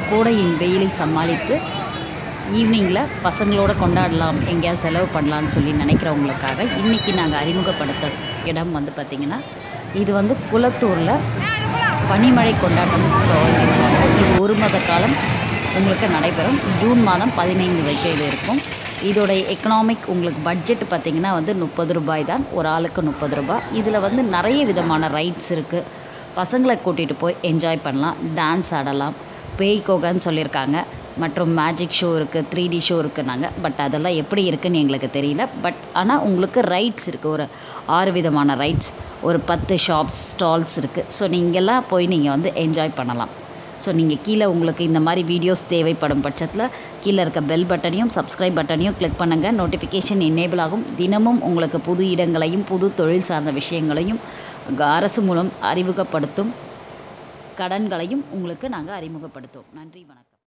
கோடையின் வெயிலை சமாளித்து ஈவினிங்கில் பசங்களோட கொண்டாடலாம் எங்கேயாவது செலவு பண்ணலான்னு சொல்லி நினைக்கிறவங்களுக்காக இன்றைக்கி நாங்கள் அறிமுகப்படுத்த இடம் வந்து பார்த்திங்கன்னா இது வந்து குளத்தூரில் பனிமழை கொண்டாட்டம் துவங்கியிருக்காங்க. இது ஒரு மாத காலம் உங்களுக்கு நடைபெறும் ஜூன் மாதம் பதினைந்து வரைக்கும் இது இருக்கும் இதோடைய எக்கனாமிக் உங்களுக்கு பட்ஜெட் பார்த்திங்கன்னா வந்து முப்பது ரூபாய் தான் ஒரு ஆளுக்கு முப்பது ரூபாய் இதில் வந்து நிறைய விதமான ரைட்ஸ் இருக்குது பசங்களை கூட்டிகிட்டு போய் என்ஜாய் பண்ணலாம் டான்ஸ் ஆடலாம் பேய் கோகன்னு சொல்லியிருக்காங்க மற்றும் மேஜிக் ஷோ இருக்குது த்ரீ டி ஷோ இருக்குன்னாங்க பட் அதெல்லாம் எப்படி இருக்குன்னு எங்களுக்கு தெரியல பட் ஆனால் உங்களுக்கு ரைட்ஸ் இருக்குது ஒரு ஆறு விதமான ரைட்ஸ் ஒரு பத்து ஷாப்ஸ் ஸ்டால்ஸ் இருக்குது ஸோ நீங்கள்லாம் போய் நீங்கள் வந்து என்ஜாய் பண்ணலாம் ஸோ நீங்கள் கீழே உங்களுக்கு இந்த மாதிரி வீடியோஸ் தேவைப்படும் பட்சத்தில் கீழே இருக்க பெல் பட்டனையும் சப்ஸ்கிரைப் பட்டனையும் கிளிக் பண்ணுங்கள் நோட்டிஃபிகேஷன் எனேபிள் ஆகும் தினமும் உங்களுக்கு புது இடங்களையும் புது தொழில் சார்ந்த விஷயங்களையும் அரசு மூலம் அறிமுகப்படுத்தும் கடன்களையும் உங்களுக்கு நாங்கள் அறிமுகப்படுத்துவோம் நன்றி வணக்கம்